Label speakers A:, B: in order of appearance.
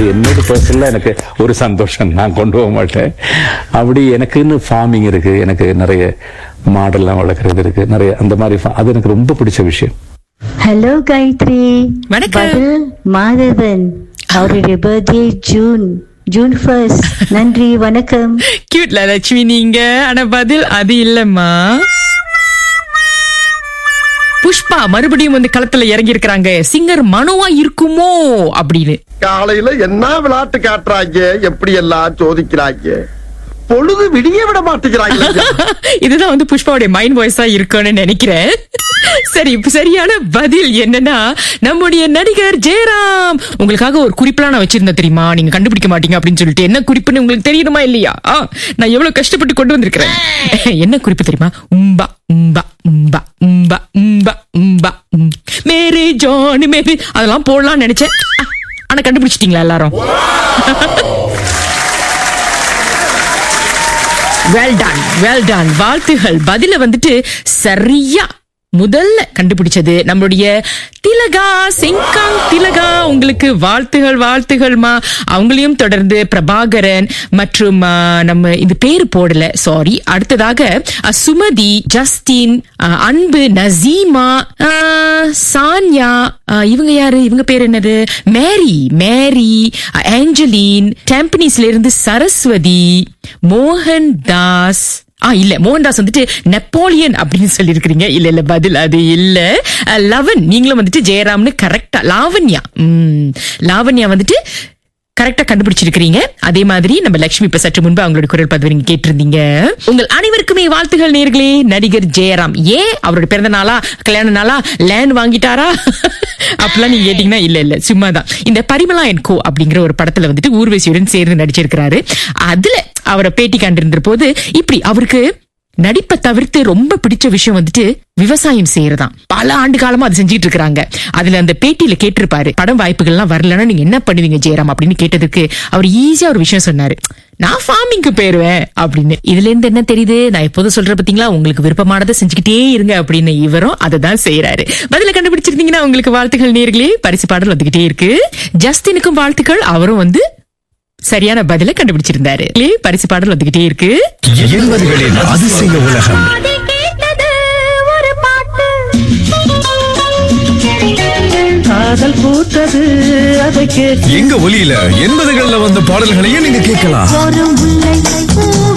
A: என்னோட பர்சனலா எனக்கு ஒரு சந்தோஷம் நான் கொண்டு போக மாட்டேன் அப்படி எனக்குன்னு ஃபார்மிங் இருக்கு எனக்கு நிறைய மாடெல்லாம் வளர்க்குறது இருக்கு நிறைய அந்த மாதிரி fa- அது எனக்கு ரொம்ப பிடிச்ச விஷயம்
B: ஹலோ காயத்ரி
C: வணக்கம்.
B: பதில் மாதவன் அவருடைய பர்த்டே ஜூன் ஜூன் ஃபர்ஸ்ட் நன்றி வணக்கம்
C: கியூட்ல லட்சுமி நீங்க ஆனா பதில் அது இல்லம்மா புஷ்பா மறுபடியும் வந்து களத்துல இறங்கி இருக்கிறாங்க சிங்கர் மனோவா இருக்குமோ அப்படின்னு
D: காலையில என்ன விளையாட்டு காட்டுறாங்க எப்படி எல்லாம் சோதிக்கிறாங்க பொழுது விடிய விட மாட்டேங்கிறாங்க
C: இதுதான் வந்து புஷ்பாவுடைய மைண்ட் வாய்ஸா இருக்கும்னு நினைக்கிறேன் சரி இப்ப சரியான பதில் என்னன்னா நம்முடைய நடிகர் ஜெயராம் உங்களுக்காக ஒரு குறிப்பெல்லாம் நான் வச்சிருந்தேன் தெரியுமா நீங்க கண்டுபிடிக்க மாட்டீங்க அப்படின்னு சொல்லிட்டு என்ன குறிப்புன்னு உங்களுக்கு தெரியணுமா இல்லையா ஆ, நான் எவ்வளவு கஷ்டப்பட்டு கொண்டு வந்திருக்கிறேன் என்ன குறிப்பு தெரியுமா உம்பா உம்பா உம்பா உம்பா உம்பா உம்பா உம். மேரி ஜான் மேரி அதெல்லாம் போடலாம்னு நினைச்சேன் ஆ, ஆனா கண்டுபிடிச்சிட்டீங்களா எல்லாரும் வெல் டன் வெல் டன் வாழ்த்துகள் பதில வந்துட்டு சரியா முதல்ல கண்டுபிடிச்சது நம்மளுடைய திலகா சிங்காங் திலகா உங்களுக்கு வாழ்த்துகள் வாழ்த்துகள்மா அவங்களையும் தொடர்ந்து பிரபாகரன் மற்றும் ஆ, நம்ம இந்த பேரு போடல சாரி அடுத்ததாக அ, சுமதி ஜஸ்டின் அ, அன்பு நசீமா ஆ, சான்யா ஆ, இவங்க யாரு இவங்க பேர் என்னது மேரி மேரி அ, ஆஞ்சலின் டெம்பனிஸ்ல இருந்து சரஸ்வதி மோகன் தாஸ் ஆ இல்ல மோகன்தாஸ் வந்துட்டு நெப்போலியன் அப்படின்னு சொல்லியிருக்கிறீங்க இல்ல இல்ல பதில் அது இல்ல அஹ், லவன் நீங்களும் வந்துட்டு ஜெயராம்னு கரெக்டா லாவண்யா உம் லாவண்யா வந்துட்டு கரெக்டா கண்டுபிடிச்சிருக்கிறீங்க அதே மாதிரி நம்ம லட்சுமி இப்ப சற்று முன்பு அவங்களோட குரல் பதிவு நீங்க கேட்டிருந்தீங்க உங்கள் அனைவருக்குமே வாழ்த்துகள் நேர்களே நடிகர் ஜெயராம் ஏன் அவரோட பிறந்த நாளா கல்யாண நாளா லேண்ட் வாங்கிட்டாரா அப்படிலாம் நீங்க கேட்டீங்கன்னா இல்ல இல்ல சும்மாதான் இந்த பரிமலா என் கோ அப்படிங்கிற ஒரு படத்துல வந்துட்டு ஊர்வசியுடன் சேர்ந்து நடிச்சிருக்கிறாரு அதுல அவரை பேட்டி கண்டிருந்த போது இப்படி அவருக்கு நடிப்பை தவிர்த்து ரொம்ப பிடிச்ச விஷயம் வந்துட்டு விவசாயம் செய்யறதாம் பல ஆண்டு காலமா அது செஞ்சிட்டு இருக்காங்க அதுல அந்த பேட்டியில கேட்டிருப்பாரு படம் வாய்ப்புகள்லாம் வரலன்னா நீங்க என்ன பண்ணுவீங்க ஜெயராம் அப்படின்னு கேட்டதுக்கு அவர் ஈஸியா ஒரு விஷயம் சொன்னாரு நான் ஃபார்மிங்க்கு போயிருவேன் அப்படின்னு இதுல இருந்து என்ன தெரியுது நான் எப்போதும் சொல்ற பாத்தீங்களா உங்களுக்கு விருப்பமானதை செஞ்சுக்கிட்டே இருங்க அப்படின்னு இவரும் அதை தான் செய்யறாரு பதில கண்டுபிடிச்சிருந்தீங்கன்னா உங்களுக்கு வாழ்த்துக்கள் நேர்களே பரிசு பாடல் வந்துகிட்டே இருக்கு ஜஸ்டினுக்கும் வாழ்த்துக்கள் அவரும் வந்து சரியான பதில கண்டுபிடிச்சிருந்தாரு இல்லையே? பரிசு பாடல் வந்துகிட்டே இருக்கு
E: எண்பதுகளின் அதிசய உலகம்
F: காதல் பூத்தது அதை கேட்டு
E: எங்க ஒலியில எண்பதுகள்ல வந்த பாடல்களையும் நீங்க கேட்கலாம்
B: ஒரு முல்லை பூ